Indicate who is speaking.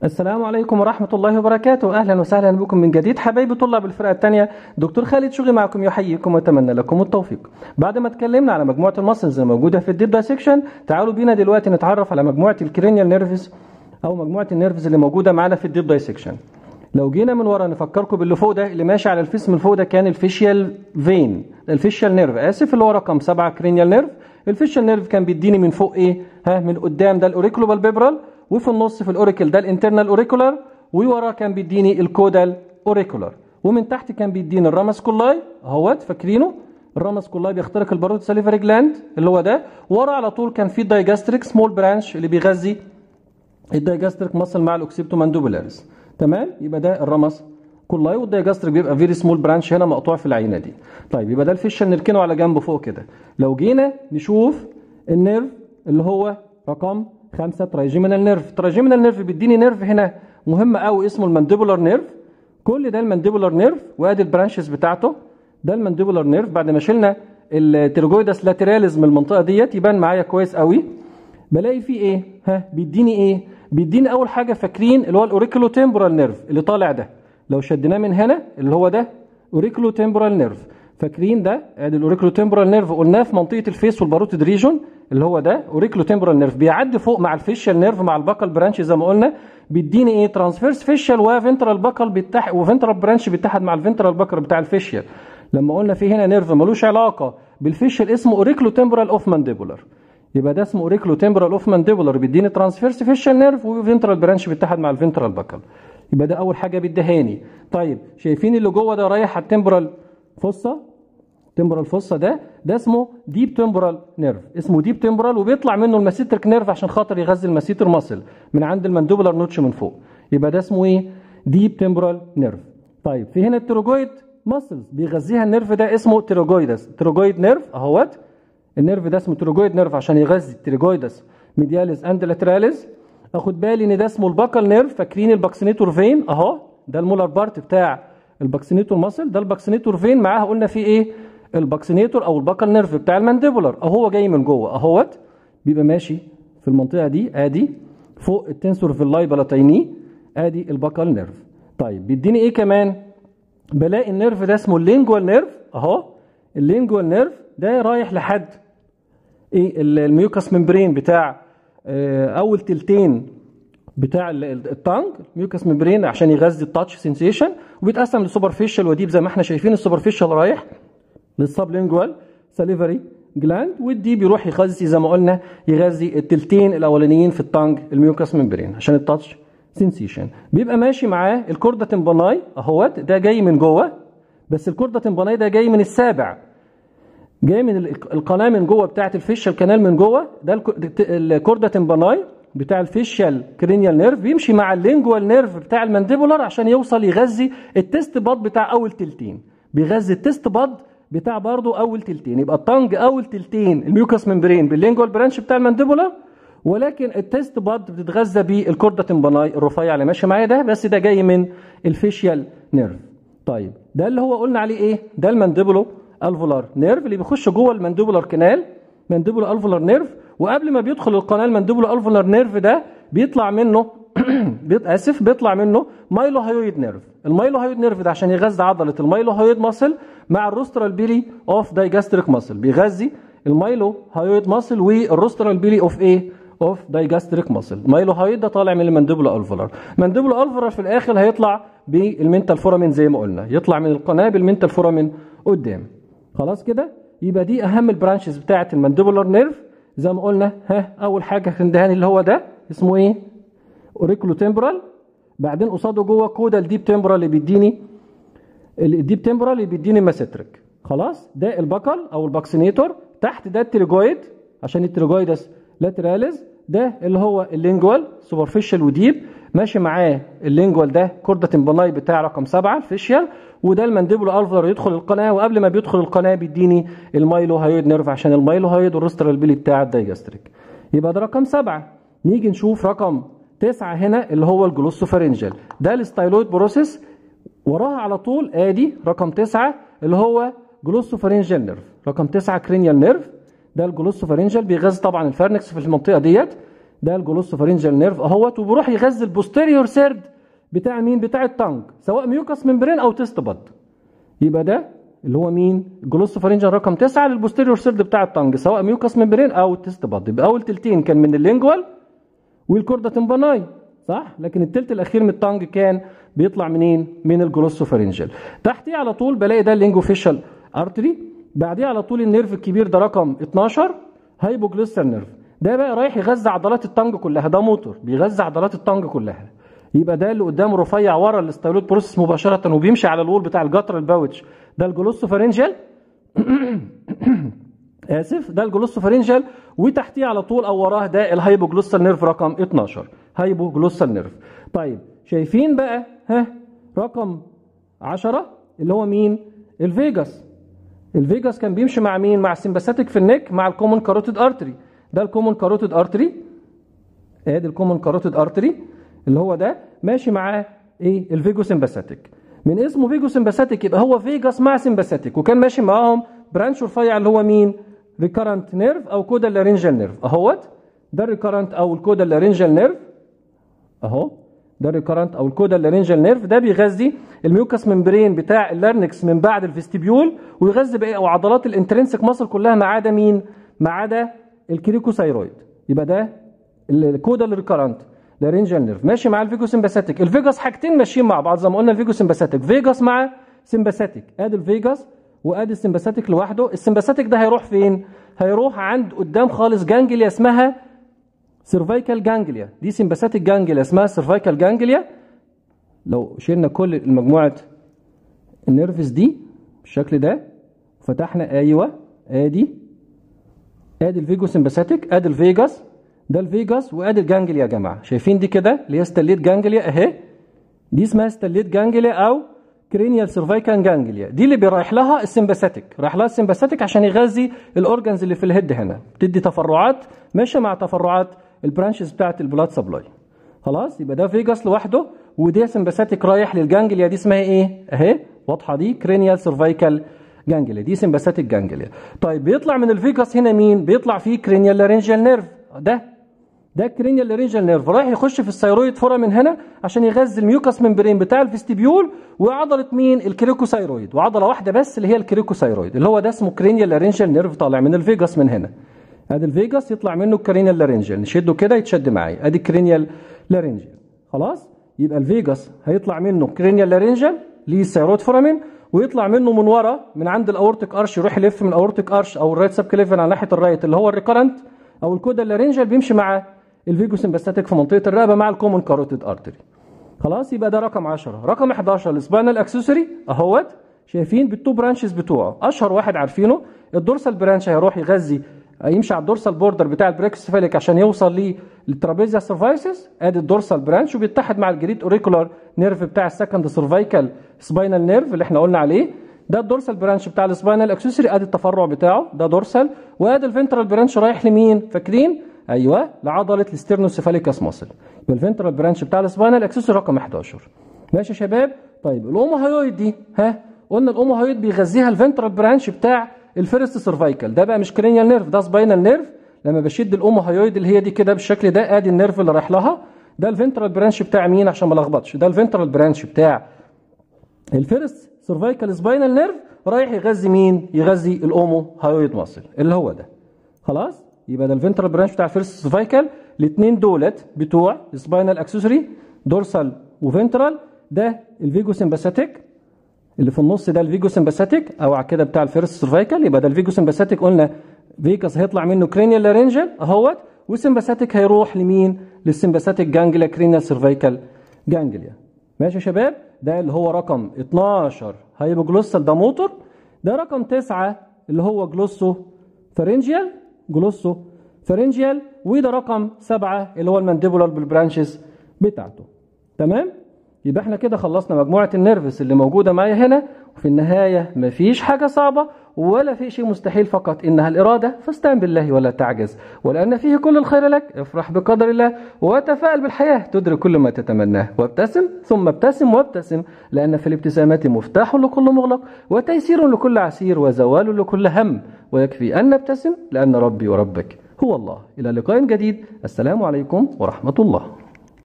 Speaker 1: السلام عليكم ورحمة الله وبركاته أهلا وسهلا بكم من جديد حبايبي طلاب الفرقة الثانية دكتور خالد شوقي معكم يحييكم وأتمنى لكم التوفيق بعد ما اتكلمنا على مجموعة المسلز الموجودة في الديب دايسكشن تعالوا بينا دلوقتي نتعرف على مجموعة الكرينيال نيرفز أو مجموعة النيرفز اللي موجودة معانا في الديب دايسكشن لو جينا من ورا نفكركم باللي فوق ده اللي ماشي على الفيس من فوق ده كان الفيشيال فين الفيشيال نيرف اسف اللي هو رقم 7 كرينيال نيرف الفيشيال نيرف كان بيديني من فوق ايه ها من قدام ده الاوريكولو بالبيبرال وفي النص في الاوريكل ده الانترنال اوريكولار وورا كان بيديني الكودال اوريكولار ومن تحت كان بيديني الرامس كولاي اهوت فاكرينه الرامس كولاي بيخترق البارود ساليفري جلاند اللي هو ده ورا على طول كان في الدايجاستريك سمول برانش اللي بيغذي الدايجاستريك ماسل مع الاوكسيبتو ماندوبولاريس تمام يبقى ده الرمس كولاي والدايجاستريك بيبقى فيري سمول برانش هنا مقطوع في العينه دي طيب يبقى ده الفيشل نركنه على جنب فوق كده لو جينا نشوف النيرف اللي هو رقم خمسة ترايجيمينال نيرف ترايجيمينال نيرف بيديني نيرف هنا مهم قوي اسمه المانديبولار نيرف كل ده المانديبولار نيرف وادي البرانشز بتاعته ده المانديبولار نيرف بعد ما شلنا التيروجويدس لاتراليز من المنطقه ديت يبان معايا كويس قوي بلاقي فيه ايه ها بيديني ايه بيديني اول حاجه فاكرين اللي هو الاوريكولو تمبورال نيرف اللي طالع ده لو شدناه من هنا اللي هو ده اوريكولو تمبورال نيرف فاكرين ده ادي الاوريكولو تمبورال نيرف قلناه في منطقه الفيس والباروتيد ريجون اللي هو ده اوريكولو تمبورال نيرف بيعدي فوق مع الفيشال نيرف مع الباكال برانش زي ما قلنا بيديني ايه ترانسفيرس فيشال وفنترال باكال بيتحد وفنترال برانش بيتحد مع الفنترال باكال بتاع الفيشال لما قلنا في هنا نيرف ملوش علاقه بالفيشال اسمه اوريكولو تمبورال اوف مانديبولار يبقى ده اسمه اوريكولو تمبرال اوف مانديبولار بيديني ترانسفيرس فيشال نيرف وفنترال برانش بيتحد مع الفنترال باكل يبقى ده اول حاجه بيدهاني طيب شايفين اللي جوه ده رايح على التمبرال فوسا تمبرال فوسا ده ده اسمه ديب تمبرال نيرف اسمه ديب تمبرال وبيطلع منه الماسيتريك نيرف عشان خاطر يغذي الماسيتر ماسل من عند المانديبولار نوتش من فوق يبقى ده اسمه ايه ديب تمبرال نيرف طيب في هنا التروجويد ماسلز بيغذيها النيرف ده اسمه تيروجويدس تيروجويد نيرف اهوت النيرف ده اسمه تروجويد نيرف عشان يغذي التريجويدس ميدياليز اند لاتراليز اخد بالي ان ده اسمه الباكال نيرف فاكرين الباكسينيتور فين اهو ده المولار بارت بتاع الباكسينيتور ماسل ده الباكسينيتور فين معاها قلنا فيه ايه الباكسينيتور او الباكال نيرف بتاع المانديبولار اهو جاي من جوه اهوت بيبقى ماشي في المنطقه دي ادي فوق التنسور في اللاي بلاتيني ادي الباكال نيرف طيب بيديني ايه كمان بلاقي النيرف ده اسمه اللينجوال نيرف اهو اللينجوال نيرف ده رايح لحد ايه الميوكاس ممبرين بتاع اول تلتين بتاع التانج الميوكاس ممبرين عشان يغذي التاتش سنسيشن وبيتقسم للسوبرفيشال وديب زي ما احنا شايفين السوبرفيشال رايح للسبلينجوال ساليفري جلاند والديب يروح يغذي زي ما قلنا يغذي التلتين الاولانيين في التانج الميوكاس ممبرين عشان التاتش سنسيشن بيبقى ماشي معاه الكوردا تمباناي اهوت ده جاي من جوه بس الكوردا تمباناي ده جاي من السابع جاي من القناه من جوه بتاعه الفيشال كانال من جوه ده الكوردا تمباناي بتاع الفيشال كرينيال نيرف بيمشي مع اللينجوال نيرف بتاع المانديبولار عشان يوصل يغذي التست باد بتاع اول تلتين بيغذي التست باد بتاع برضه اول تلتين يبقى الطنج اول تلتين الميوكاس ممبرين باللينجوال برانش بتاع المانديبولار ولكن التست باد بتتغذى بالكوردا تمباناي الرفيع اللي ماشي معايا ده بس ده جاي من الفيشيال نيرف طيب ده اللي هو قلنا عليه ايه ده المانديبولو الفولار نيرف اللي بيخش جوه المانديبولار كنال مانديبولو الفولار نيرف وقبل ما بيدخل القناه المانديبولو الفولار نيرف ده بيطلع منه اسف بيطلع منه مايلو هايويد نيرف المايلو هايويد نيرف ده عشان يغذي عضله المايلو هايويد ماسل مع الروسترال بيلي اوف دايجاستريك ماسل بيغذي المايلو هايويد ماسل والروسترال بيلي اوف ايه اوف دايجاستريك ماسل مايلو هايويد ده طالع من المانديبولو الفولار مانديبولو الفولار في الاخر هيطلع بالمنتال فورامين زي ما قلنا يطلع من القناه بالمنتال فورامين قدام خلاص كده يبقى دي اهم البرانشز بتاعه المانديبولار نيرف زي ما قلنا ها اول حاجه خندهاني اللي هو ده اسمه ايه اوريكولو تمبرال بعدين قصاده جوه كودا الديب تمبرال اللي بيديني الديب تمبرال اللي بيديني ماسيتريك خلاص ده البكل او الباكسينيتور تحت ده التريجويد عشان التريجويدس لاتراليز ده اللي هو اللينجوال سوبرفيشال وديب ماشي معاه اللينجوال ده كوردا تمباناي بتاع رقم سبعة الفيشيال وده المانديبولو الفر يدخل القناه وقبل ما بيدخل القناه بيديني المايلو هايود نيرف عشان المايلو هايود والروسترال بيلي بتاع الدايجاستريك يبقى ده رقم سبعة نيجي نشوف رقم تسعة هنا اللي هو الجلوسوفارنجل ده الستايلويد بروسيس وراها على طول ادي رقم تسعة اللي هو جلوسوفارنجل نيرف رقم تسعة كرينيال نيرف ده الجلوسوفارنجل بيغذي طبعا الفارنكس في المنطقه ديت ده الجلوسوفارينجال نيرف اهوت وبيروح يغذي البوستيريور سيرد بتاع مين بتاع التانج سواء ميوكس ممبرين او تيست باد يبقى ده اللي هو مين الجلوسوفارينجال رقم 9 للبوستيريور سيرد بتاع التانج سواء ميوكس ممبرين او تيست باد يبقى اول تلتين كان من اللينجوال والكوردا تمباناي صح لكن التلت الاخير من التانج كان بيطلع منين من الجلوسوفارينجال تحتيه على طول بلاقي ده اللينجوفيشال ارتري بعديه على طول النيرف الكبير ده رقم 12 هايبوجلوسال نيرف ده بقى رايح يغذي عضلات التانج كلها ده موتور بيغذي عضلات التانج كلها يبقى ده اللي قدامه رفيع ورا الاستايلوت بروسيس مباشره وبيمشي على الوول بتاع الجتر الباوتش ده الجلوسوفارينجال اسف ده الجلوسوفارينجال وتحتيه على طول او وراه ده الهايبوجلوسال نيرف رقم 12 هايبوجلوسال نيرف طيب شايفين بقى ها رقم 10 اللي هو مين الفيجاس الفيجاس كان بيمشي مع مين مع السمباثيك في النك مع الكومون كاروتيد ارتري ده الكومون كاروتيد ارتري ادي الكومون كاروتيد ارتري اللي هو ده ماشي معاه ايه الفيجو سمباثيك من اسمه فيجو سمباثيك يبقى هو فيجاس مع سمباثيك وكان ماشي معاهم برانش رفيع اللي هو مين ريكارنت نيرف او كودا لارنجال نيرف اهوت ده الريكارنت او الكودا لارنجال نيرف اهو ده الريكارنت او الكودا لارنجال نيرف ده بيغذي الميوكس ممبرين بتاع اللارنكس من بعد الفيستيبيول ويغذي بقى او عضلات الانترنسك مصل كلها ما عدا مين ما عدا الكريكوثايرويد يبقى ده الكودا الريكارنت لارنجال نيرف ماشي مع الفيجو سمباثيك الفيجاس حاجتين ماشيين مع بعض زي ما قلنا الفيجو سمباثيك فيجاس مع سمباثيك ادي الفيجاس وادي السمباثيك لوحده السمباثيك ده هيروح فين هيروح عند قدام خالص جانجليا اسمها سيرفايكال جانجليا دي سمباثيك جانجليا اسمها سيرفايكال جانجليا لو شلنا كل المجموعه النيرفز دي بالشكل ده فتحنا ايوه ادي ادي الفيجو سمباثيك ادي الفيجاس ده الفيجاس وادي الجانجليا يا جماعه شايفين دي كده اللي هي ستليت جانجليا اهي دي اسمها ستليت جانجليا او كرينيال سيرفايكال جانجليا دي اللي بيرايح لها السمباثيك رايح لها السمباثيك عشان يغذي الاورجنز اللي في الهيد هنا بتدي تفرعات ماشيه مع تفرعات البرانشز بتاعت البلاد سبلاي خلاص يبقى ده فيجاس لوحده ودي سمباثيك رايح للجانجليا دي اسمها ايه اهي واضحه دي كرينيال سيرفايكال جانجليا دي سمباثيك جانجليا طيب بيطلع من الفيجاس هنا مين بيطلع فيه كرينيال لارنجال نيرف ده ده الكرينيال لارنجال نيرف رايح يخش في الثيرويد فورا من هنا عشان يغذي الميوكس ممبرين بتاع الفيستيبيول وعضله مين الكريكوثايرويد وعضله واحده بس اللي هي الكريكوثايرويد اللي هو ده اسمه كرينيال لارنجال نيرف طالع من الفيجاس من هنا ادي الفيجاس يطلع منه الكرينيال لارنجال نشده كده يتشد معايا ادي الكرينيال لارنجال خلاص يبقى الفيجاس هيطلع منه كرينيال لارنجال ليه الثيرويد فورامين ويطلع منه من ورا من عند الاورتيك ارش يروح يلف من الاورتيك ارش او الرايت سب كليفن على ناحيه الرايت اللي هو الريكرنت او الكودا اللارنجال بيمشي مع الفيجو سمباثيك في منطقه الرقبه مع الكومون كاروتيد ارتري خلاص يبقى ده رقم 10 رقم 11 السباينال اكسسوري اهوت شايفين بالتو برانشز بتوعه اشهر واحد عارفينه الدورسال برانش هيروح يغذي يمشي على الدورسال بوردر بتاع البريكسفاليك عشان يوصل للترابيزيا سيرفايسس ادي الدورسال برانش وبيتحد مع الجريد اوريكولار نيرف بتاع السكند سيرفايكال سباينال نيرف اللي احنا قلنا عليه ده الدورسال برانش بتاع السباينال اكسسوري ادي التفرع بتاعه ده دورسال وادي الفنترال برانش رايح لمين فاكرين ايوه لعضله الستيرنوسيفاليكاس ماسل يبقى الفنترال برانش بتاع السباينال اكسسوري رقم 11 ماشي يا شباب طيب الاوموهايويد دي ها قلنا الاوموهايويد بيغذيها الفنترال برانش بتاع الفيرست سيرفايكال ده بقى مش كرينيال نيرف ده سباينال نيرف لما بشد الاوموهايويد اللي هي دي كده بالشكل ده ادي النيرف اللي رايح لها ده الفنترال برانش بتاع مين عشان ما لخبطش ده الفنترال برانش بتاع الفيرست سيرفايكال سباينال نيرف رايح يغذي مين يغذي الاوموهايويد ماسل اللي هو ده خلاص يبقى ده الفنترال برانش بتاع الفيرست سيرفايكال الاثنين دولت بتوع السباينال اكسسوري دورسال وفنترال ده الفيجو سمباثيك اللي في النص ده الفيجو سمباثيك او كده بتاع الفيرست سيرفايكال يبقى ده الفيجو سمباثيك قلنا فيجاس هيطلع منه كرينيال لارنجل اهوت والسمباثيك هيروح لمين للسمباثيك جانجليا كرينيال سيرفايكال جانجليا ماشي يا شباب ده اللي هو رقم 12 هايبوجلوسال ده موتور ده رقم 9 اللي هو جلوسو فرنجيال جلوسو فرنجيال وده رقم 7 اللي هو المانديبولار بالبرانشز بتاعته تمام يبقى احنا كده خلصنا مجموعة النيرفس اللي موجودة معايا هنا وفي النهاية مفيش حاجة صعبة ولا في شيء مستحيل فقط إنها الإرادة فاستعن بالله ولا تعجز ولأن فيه كل الخير لك افرح بقدر الله وتفائل بالحياة تدرك كل ما تتمناه وابتسم ثم ابتسم وابتسم لأن في الابتسامات مفتاح لكل مغلق وتيسير لكل عسير وزوال لكل هم ويكفي أن نبتسم لأن ربي وربك هو الله إلى لقاء جديد السلام عليكم ورحمة الله